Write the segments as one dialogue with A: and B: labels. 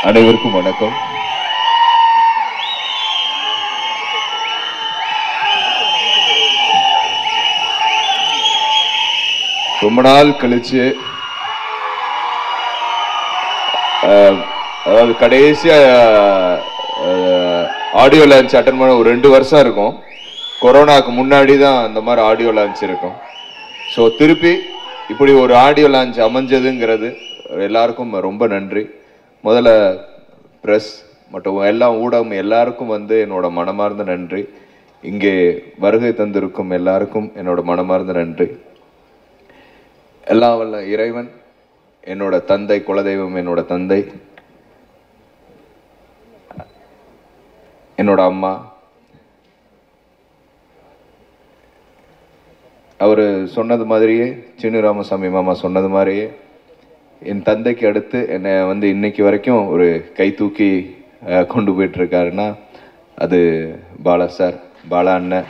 A: அனைவருக்கும் வணக்கம் ரொம்ப நாள் கழிச்சு அஹ், அதாவது கடைசியா ஆடியோ லான்ச் அட்டன் பண்ண ஒரு ரெண்டு வருஷம் இருக்கும் கொரோனாக்கு முன்னாடி தான் அந்த மாதிரி ஆடியோ லான்ச் இருக்கும் ஸோ திருப்பி இப்படி ஒரு ஆடியோ லான்ச் அமைஞ்சதுங்கிறது எல்லாருக்கும் ரொம்ப நன்றி முதல்ல ப்ரெஸ் மற்றும் எல்லா ஊடகம் எல்லாருக்கும் வந்து என்னோட மனமார்ந்த நன்றி இங்கே வருகை தந்திருக்கும் எல்லாருக்கும் என்னோட மனமார்ந்த நன்றி எல்லாம் வல்ல இறைவன் என்னோட தந்தை குலதெய்வம் என்னோட தந்தை என்னோட அம்மா அவர் சொன்னது மாதிரியே சின்ன ராமசாமி மாமா சொன்னது மாதிரியே என் தந்தைக்கு அடுத்து என்னை வந்து இன்னைக்கு வரைக்கும் ஒரு கை தூக்கி அஹ், கொண்டு போயிட்டு இருக்காருன்னா அது பாலா சார் பாலா அண்ணன்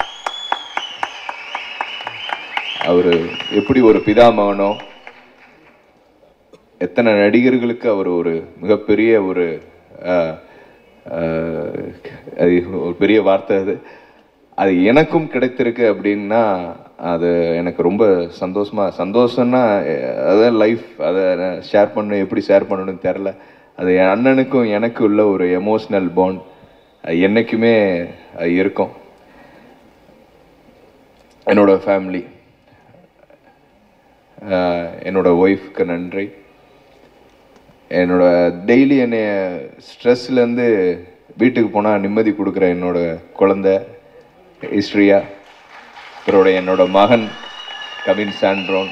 A: அவர் எப்படி ஒரு பிதாமகனோ எத்தனை நடிகர்களுக்கு அவர் ஒரு மிகப்பெரிய ஒரு அஹ், அஹ், அது ஒரு பெரிய வார்த்தை அது அது எனக்கும் கிடைத்திருக்கு அப்படின்னா அது எனக்கு ரொம்ப சந்தோஷமா சந்தோஷம்னா அஹ், அதான் லைஃப் அதை ஷேர் பண்ண எப்படி ஷேர் பண்ணணும்னு தெரில அது என் அண்ணனுக்கும் எனக்கு உள்ள ஒரு எமோஷ்னல் பாண்ட் என்னைக்குமே அது இருக்கும் என்னோட ஃபேமிலி என்னோட ஒய்ஃப்க்கு நன்றி என்னோட டெய்லி என்னைய ஸ்ட்ரெஸ்லேருந்து வீட்டுக்கு போனால் நிம்மதி கொடுக்குற என்னோட குழந்தை இஸ்ரியா அப்புறம் என்னோட மகன் கவின் சாண்ட்ரோன்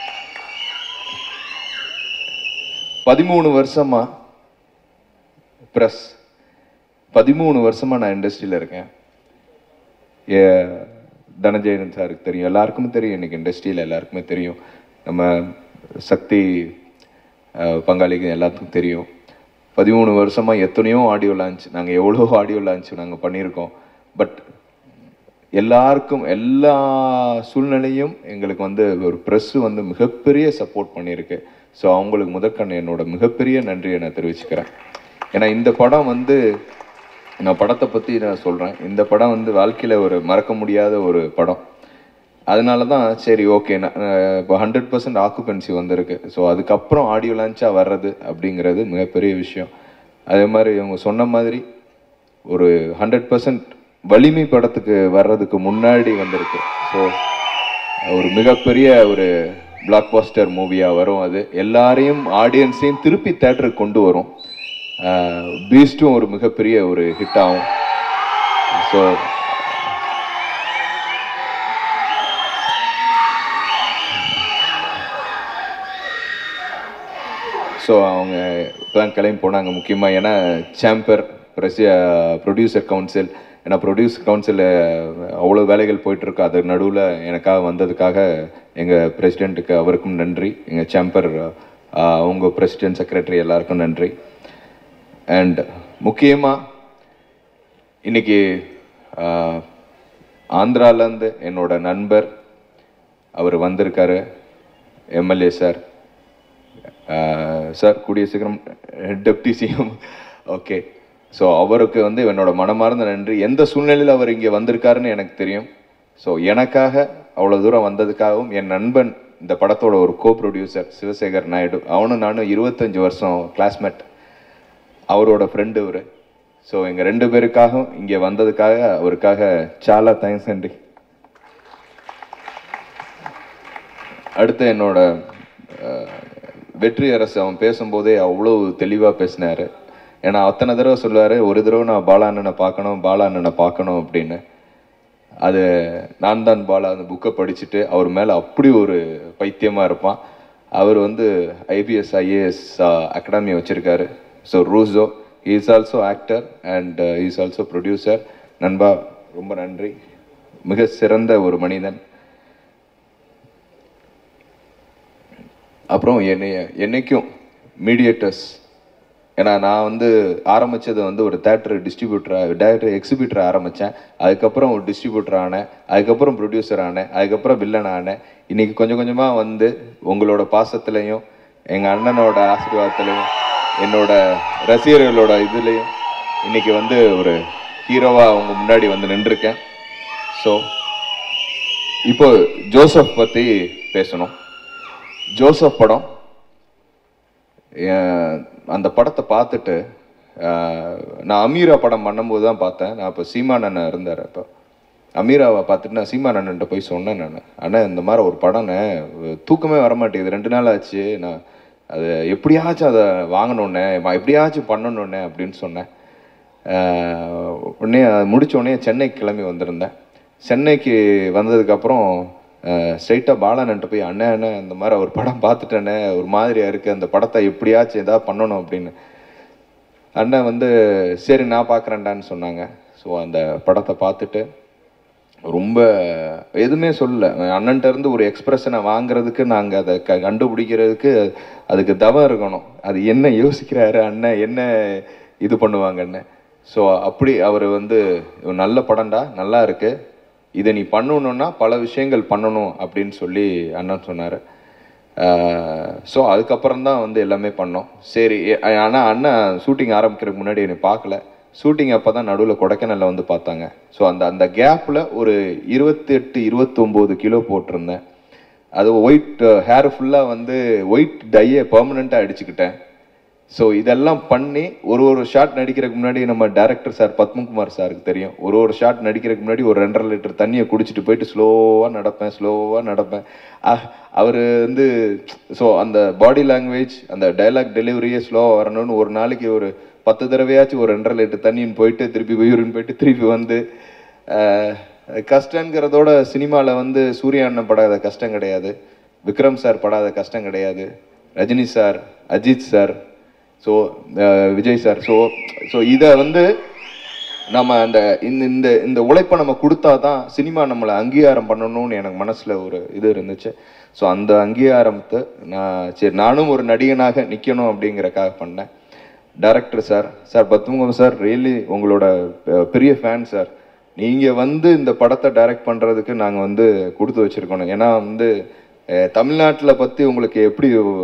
A: பதிமூணு வருஷமா ப்ரெஸ் பதிமூணு வருஷமா நான் இண்டஸ்ட்ரியில் இருக்கேன் ஏ தனஞ்சயன் சாருக்கு தெரியும் எல்லாருக்குமே தெரியும் இன்னைக்கு இண்டஸ்ட்ரியில் எல்லாருக்குமே தெரியும் நம்ம சக்தி அஹ், பங்காளிக்கு எல்லாத்துக்கும் தெரியும் பதிமூணு வருஷமா எத்தனையோ ஆடியோ லான்ச் நாங்கள் எவ்வளோ ஆடியோ லான்ச் நாங்கள் பண்ணியிருக்கோம் பட் எல்லாருக்கும் எல்லா சூழ்நிலையும் எங்களுக்கு வந்து ஒரு ப்ரெஸ் வந்து மிகப்பெரிய சப்போர்ட் பண்ணியிருக்கு ஸோ அவங்களுக்கு முதற்கண் என்னோட மிகப்பெரிய நன்றியை நான் தெரிவிச்சுக்கிறேன் ஏன்னா இந்த படம் வந்து நான் படத்தை பற்றி நான் சொல்கிறேன் இந்த படம் வந்து வாழ்க்கையில் ஒரு மறக்க முடியாத ஒரு படம் அதனால தான் சரி ஓகே இப்போ ஹண்ட்ரட் பர்சன்ட் ஆக்குபென்சி வந்திருக்கு ஸோ அதுக்கப்புறம் ஆடியோ லான்ச்சாக வர்றது அப்படிங்கிறது மிகப்பெரிய விஷயம் அதே மாதிரி இவங்க சொன்ன மாதிரி ஒரு ஹண்ட்ரட் பர்சன்ட் வலிமை படத்துக்கு வர்றதுக்கு முன்னாடி வந்திருக்கு ஸோ ஒரு மிகப்பெரிய ஒரு பிளாக் பாஸ்டர் மூவியாக வரும் அது எல்லாரையும் ஆடியன்ஸையும் திருப்பி தேட்டருக்கு கொண்டு வரும் பீஸ்டும் ஒரு மிகப்பெரிய ஒரு ஹிட் ஆகும் ஸோ ஸோ அவங்க இப்போதான் கிளம்பி போனாங்க முக்கியமாக ஏன்னா சாம்பர் ப்ரொடியூசர் கவுன்சில் ஏன்னா ப்ரொடியூசர் கவுன்சில் அவ்வளோ வேலைகள் போயிட்டுருக்கு அது நடுவில் எனக்காக வந்ததுக்காக எங்கள் பிரசிடெண்ட்டுக்கு அவருக்கும் நன்றி எங்கள் சாம்பர் அவங்க பிரசிடென்ட் செக்ரட்டரி எல்லாருக்கும் நன்றி அண்ட் முக்கியமாக இன்னைக்கு ஆஹ், ஆந்திராலேருந்து என்னோட நண்பர் அவர் வந்திருக்காரு எம்எல்ஏ சார் சார் கூடிய சீக்கிரம் டெப்டி சிஎம் ஓகே ஸோ அவருக்கு வந்து என்னோட மனமார்ந்த நன்றி எந்த சூழ்நிலையில் அவர் இங்கே வந்திருக்காருன்னு எனக்கு தெரியும் ஸோ எனக்காக அவ்வளோ தூரம் வந்ததுக்காகவும் என் நண்பன் இந்த படத்தோட ஒரு கோ ப்ரொடியூசர் சிவசேகர் நாயுடு அவனும் நானும் இருபத்தஞ்சு வருஷம் கிளாஸ்மேட் அவரோட ஃப்ரெண்டு இவர் ஸோ எங்கள் ரெண்டு பேருக்காகவும் இங்கே வந்ததுக்காக அவருக்காக சாலா தேங்க்ஸ் நன்றி அடுத்து என்னோட அஹ், வெற்றி அரசு அவன் பேசும்போதே அவ்வளோ தெளிவாக பேசினாரு ஏன்னா அத்தனை தடவை சொல்லுவார் ஒரு தடவை நான் பாலா அண்ணனை பார்க்கணும் பாலா அண்ணனை பார்க்கணும் அப்படின்னு அது நான் தான் பாலா அந்த புக்கை படிச்சுட்டு அவர் மேலே அப்படி ஒரு பைத்தியமாக இருப்பான் அவர் வந்து ஐபிஎஸ் ஐஏஎஸ் அகாடமி வச்சுருக்காரு so Ruso is also actor and is also producer நண்பா ரொம்ப நன்றி மிக சிறந்த ஒரு மனிதன் அப்புறம் என்னைய என்னைக்கும் மீடியேட்டர்ஸ் ஏன்னா நான் வந்து ஆரம்பிச்சது வந்து ஒரு தேட்டர் டிஸ்ட்ரிபியூட்டராக டேரக்டர் எக்ஸிபியூட்டர் ஆரம்பித்தேன் அதுக்கப்புறம் ஒரு டிஸ்ட்ரிபியூட்டர் ஆனேன் அதுக்கப்புறம் ப்ரொடியூசர் ஆனேன் அதுக்கப்புறம் வில்லன் ஆனேன் இன்னைக்கு கொஞ்சம் கொஞ்சமாக வந்து உங்களோட பாசத்துலையும் எங்கள் அண்ணனோட ஆசீர்வாதத்துலையும் என்னோட ரசிகர்களோட இதுலேயும் இன்னைக்கு வந்து ஒரு ஹீரோவாக அவங்க முன்னாடி வந்து நின்றுருக்கேன் ஸோ இப்போ ஜோசப் பற்றி பேசணும் ஜோசப் படம் என் அந்த படத்தை பார்த்துட்டு அஹ், நான் அமீரா படம் பண்ணும்போது தான் பார்த்தேன் நான் இப்போ சீமான் அண்ணன் இருந்தார் அப்போ அமீராவை பார்த்துட்டு நான் சீமான் அண்ணன்ட்ட போய் சொன்னேன் நான் அண்ணன் இந்த மாதிரி ஒரு படம்ண்ணே தூக்கமே வர மாட்டேங்குது ரெண்டு நாள் ஆச்சு நான் அது எப்படியாச்சும் அதை வாங்கணுன்னே நான் எப்படியாச்சும் பண்ணணுன்னே அப்படின்னு சொன்னேன் அஹ், உடனே அது முடிச்ச உடனே சென்னைக்கு கிளம்பி வந்திருந்தேன் சென்னைக்கு வந்ததுக்கப்புறம் ஸ்ட்ரைட்டாக பாலனன்ட்ட போய் அண்ணன் அண்ணன் இந்த மாதிரி ஒரு படம் பார்த்துட்டேனே ஒரு மாதிரியா இருக்குது அந்த படத்தை எப்படியாச்சும் ஏதாவது பண்ணணும் அப்படின்னு அண்ணன் வந்து சரி நான் பார்க்குறேன்டான்னு சொன்னாங்க ஸோ அந்த படத்தை பார்த்துட்டு ரொம்ப எதுவுமே சொல்லல அண்ணன்ட்ட இருந்து ஒரு எக்ஸ்பிரஷனை வாங்குறதுக்கு நாங்கள் அதை க கண்டுபிடிக்கிறதுக்கு அதுக்கு தவம் இருக்கணும் அது என்ன யோசிக்கிறாரு அண்ணன் என்ன இது பண்ணுவாங்கன்னு ஸோ அப்படி அவர் வந்து "இது நல்ல படம்டா நல்லா இருக்கு இதை நீ பண்ணணும்னா பல விஷயங்கள் பண்ணணும் அப்படின்னு சொல்லி அண்ணன் சொன்னார் ஸோ அதுக்கப்புறம் தான் வந்து எல்லாமே பண்ணோம் சரி ஆனால் அண்ணன் ஷூட்டிங் ஆரம்பிக்கிறதுக்கு முன்னாடி என்னை பார்க்கல ஷூட்டிங் அப்போ தான் நடுவில் கொடைக்கானலில் வந்து பார்த்தாங்க ஸோ அந்த அந்த கேப்பில் ஒரு இருபத்தெட்டு இருபத்தொம்போது கிலோ போட்டிருந்தேன் அது ஒயிட் ஹேர் ஃபுல்லாக வந்து ஒயிட் டையை பெர்மனெண்ட்டாக அடிச்சுக்கிட்டேன் ஸோ இதெல்லாம் பண்ணி ஒரு ஒரு ஷாட் நடிக்கிறதுக்கு முன்னாடி நம்ம டேரக்டர் சார் பத்மகுமார் சாருக்கு தெரியும் ஒரு ஒரு ஷாட் நடிக்கிறதுக்கு முன்னாடி ஒரு ரெண்டரை லிட்டர் தண்ணியை குடிச்சிட்டு போயிட்டு ஸ்லோவாக நடப்பேன் ஸ்லோவாக நடப்பேன் அவர் வந்து ஸோ அந்த பாடி லாங்குவேஜ் அந்த டைலாக் டெலிவரியே ஸ்லோவாக வரணும்னு ஒரு நாளைக்கு ஒரு பத்து தடவையாச்சும் ஒரு ரெண்டரை லிட்டர் தண்ணின்னு போயிட்டு திருப்பி உயிரின்னு போயிட்டு திருப்பி வந்து அஹ், கஷ்டங்கிறதோட சினிமாவில் வந்து சூர்யா அண்ணன் படாத கஷ்டம் கிடையாது விக்ரம் சார் படாத கஷ்டம் கிடையாது Rajini sir Ajith sir so Vijay sir so so இதை வந்து நம்ம அந்த இந்த இந்த இந்த உழைப்பை நம்ம கொடுத்தா தான் சினிமா நம்மளை அங்கீகாரம் பண்ணணும்னு எனக்கு மனசில் ஒரு இது இருந்துச்சு ஸோ அந்த அங்கீகாரத்தை நான் சரி நானும் ஒரு நடிகனாக நிற்கணும் அப்படிங்கிறக்காக பண்ணேன் director sir sir Padmakumar sir really உங்களோட அஹ், பெரிய ஃபேன் சார் நீங்கள் வந்து இந்த படத்தை டைரக்ட் பண்ணுறதுக்கு நாங்கள் வந்து கொடுத்து வச்சுருக்கணும் ஏன்னா வந்து தமிழ்நாட்டில் பற்றி உங்களுக்கு எப்படி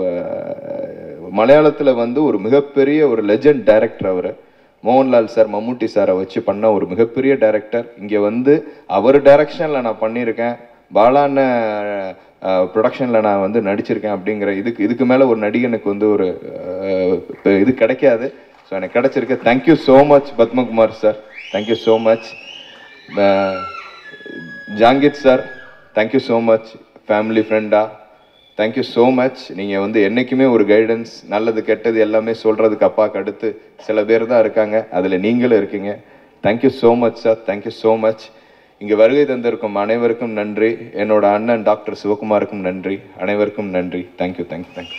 A: மலையாளத்தில் வந்து ஒரு மிகப்பெரிய ஒரு லெஜண்ட் டைரக்டர் அவர் மோகன்லால் சார் மம்முட்டி சாரை வச்சு பண்ண ஒரு மிகப்பெரிய டைரக்டர் இங்கே வந்து அவர் டைரக்ஷனில் நான் பண்ணியிருக்கேன் பாலான ப்ரொடக்ஷனில் நான் வந்து நடிச்சிருக்கேன் அப்படிங்கிற இதுக்கு இதுக்கு மேலே ஒரு நடிகனுக்கு வந்து ஒரு அஹ், இது கிடைக்காது ஸோ எனக்கு கிடைச்சிருக்கு thank you so much Padmakumar sir thank you so much Jangid sir thank you so much family ஃப்ரெண்டா தேங்க்யூ ஸோ மச் நீங்கள் வந்து என்றைக்குமே ஒரு கைடன்ஸ் நல்லது கெட்டது எல்லாமே சொல்கிறதுக்கு அப்பாவுக்கு அடுத்து சில பேர் தான் இருக்காங்க அதில் நீங்களும் இருக்கீங்க thank you so much sir thank you so much இங்கே வருகை தந்திருக்கும் அனைவருக்கும் நன்றி என்னோட அண்ணன் டாக்டர் சிவகுமாருக்கும் நன்றி அனைவருக்கும் நன்றி தேங்க்யூ தேங்க்யூ தேங்க்யூ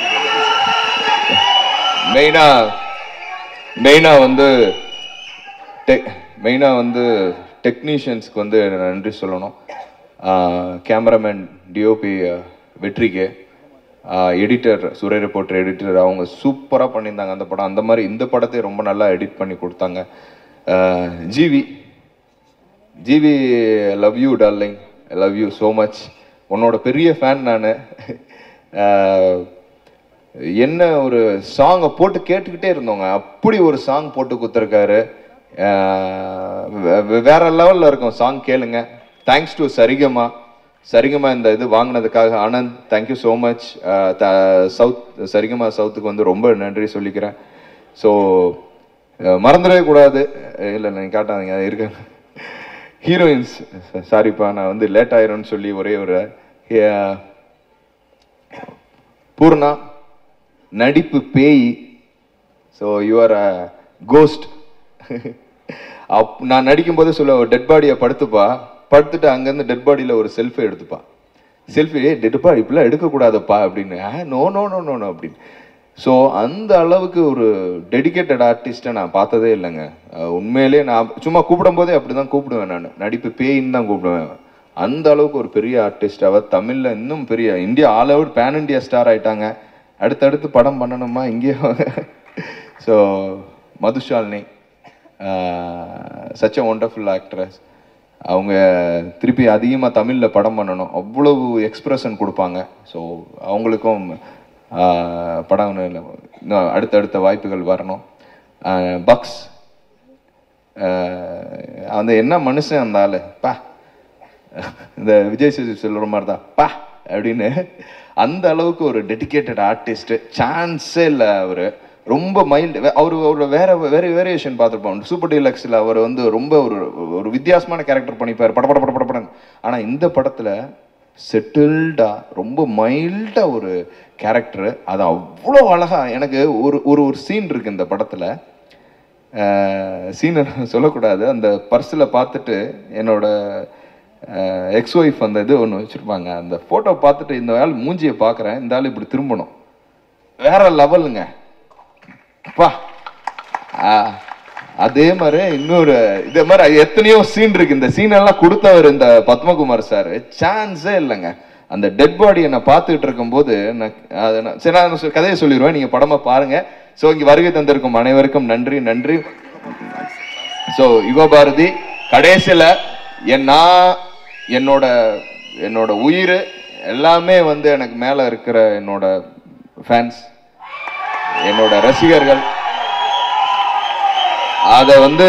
A: மெயினாக மெயினாக வந்து டெக் மெயினாக வந்து டெக்னீஷியன்ஸ்க்கு வந்து நன்றி சொல்லணும் கேமராமேன் டிஓபி வெற்றிக்கு எடிட்டர் சுரே ரிப்போர்ட்டர் எடிட்டர் அவங்க சூப்பராக பண்ணியிருந்தாங்க அந்த படம் அந்த மாதிரி இந்த படத்தை ரொம்ப நல்லா எடிட் பண்ணி கொடுத்தாங்க ஆஹ் GV GV love you darling love you so much உன்னோட பெரிய ஃபேன் நான் என்ன ஒரு சாங்கை போட்டு கேட்டுக்கிட்டே இருந்தோங்க அப்படி ஒரு சாங் போட்டு கொடுத்துருக்காரு வேற லெவலில் இருக்கும் சாங் கேளுங்க தேங்க்ஸ் டு சரிகமா சரிகமா இந்த இது வாங்கினதுக்காக Anand thank you so much south Saregama சவுத்துக்கு வந்து ரொம்ப நன்றி சொல்லிக்கிறேன் ஸோ மறந்துடவே கூடாது இல்லை நீங்கள் காட்டாதீங்க அது இருக்கு ஹீரோயின்ஸ் சாரிப்பா நான் வந்து லேட் ஆயிரும்னு சொல்லி ஒரே ஒரு அஹ், பூர்ணா நடிப்பு பேய் so you're a ghost up நான் நடிக்கும்போதே சொல்ல டெட் பாடியை படுத்துப்பா படுத்துட்டு அங்கேருந்து டெட் பாடியில் ஒரு செல்ஃபி எடுத்துப்பா செல்ஃபி டெட் பாடி இப்படிலாம் எடுக்கக்கூடாதுப்பா அப்படின்னு ஆ no no no no no அப்படின்னு ஸோ அந்த அளவுக்கு ஒரு டெடிகேட்டட் ஆர்டிஸ்ட்டை நான் பார்த்ததே இல்லைங்க அஹ் உண்மையிலே நான் சும்மா கூப்பிடும்போதே அப்படி தான் கூப்பிடுவேன் நான் நடிப்பு பேயின்னு தான் கூப்பிடுவேன் அந்த அளவுக்கு ஒரு பெரிய ஆர்டிஸ்ட் அவ தமிழில் இன்னும் பெரிய India all out pan India star ஆயிட்டாங்க அடுத்தடுத்து படம் பண்ணணுமா இங்கேயும் so Madhushalini such a wonderful actress அவங்க திருப்பி அதிகமாக தமிழில் படம் பண்ணணும் அவ்வளவு எக்ஸ்பிரஷன் கொடுப்பாங்க ஸோ அவங்களுக்கும் ஆஹ் படம் ஒண்ணும் இல்ல. இன்னும் அடுத்தடுத்த வாய்ப்புகள் வரணும் ஆஹ் பக்ஸ் ஆஹ் அந்த என்ன மனுஷன் அந்த ஆளு பா இந்த விஜய் சேது சொல்ற மாதிரி தான் பா அப்படின்னு அந்த அளவுக்கு ஒரு டெடிகேட்டட் ஆர்டிஸ்ட் சான்ஸே இல்லை அவரு ரொம்ப மைல்டு அவர் ஒரு வேற வேற வேரியேஷன் பார்த்துருப்போம் சூப்பர் டீலக்ஸில் அவர் வந்து ரொம்ப ஒரு ஒரு வித்தியாசமான கேரக்டர் பண்ணிப்பார் பட பட பட பட படம் ஆனால் இந்த படத்தில் செட்டில்டா ரொம்ப மைல்டா ஒரு கேரக்டர் அது அவ்வளோ அழகா எனக்கு ஒரு ஒரு ஒரு சீன் இருக்கு இந்த படத்தில் சீனை சொல்லக்கூடாது அந்த பர்ஸில் பார்த்துட்டு என்னோட எக்ஸ் ஒய்ஃப் அந்த இது ஒன்று வச்சுருப்பாங்க அந்த ஃபோட்டோ பார்த்துட்டு இந்த ஆள் மூஞ்சியை பார்க்குறேன் இந்த ஆள் இப்படி திரும்பணும் வேற லெவலுங்க அப்பா ஆ, அதே மாதிரி இன்னொரு இதே மாதிரி எத்தனையோ சீன் இருக்கு இந்த சீன் எல்லாம் கொடுத்தவர் இந்த பத்மகுமார் சார் சான்ஸே இல்லைங்க அந்த டெட் பாடியை நான் பார்த்துக்கிட்டு இருக்கும்போது நான் அதை நான் சரி நான் சொ- கதையை சொல்லிடுவேன் நீங்க படமா பாருங்க ஸோ இங்க வருகை தந்திருக்கும் அனைவருக்கும் நன்றி நன்றி ஸோ யுகபாரதி கடைசியில என் நான் என்னோட என்னோட உயிர் எல்லாமே வந்து எனக்கு மேல இருக்கிற என்னோட ஃபேன்ஸ் என்னோட ரசிகர்கள் அத வந்து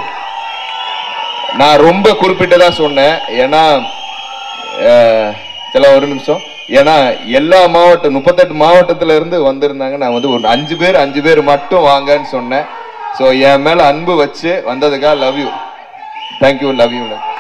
A: நான் ரொம்ப குறிப்பிட்டு தான் சொன்னேன் ஏன்னா அஹ், சில ஒரு நிமிஷம் ஏன்னா எல்லா மாவட்டம் முப்பத்தெட்டு மாவட்டத்துல இருந்து வந்திருந்தாங்க நான் வந்து ஒரு அஞ்சு பேர் அஞ்சு பேர் மட்டும் வாங்கன்னு சொன்னேன் ஸோ என் மேல அன்பு வச்சு வந்ததுக்காக love you thank you love you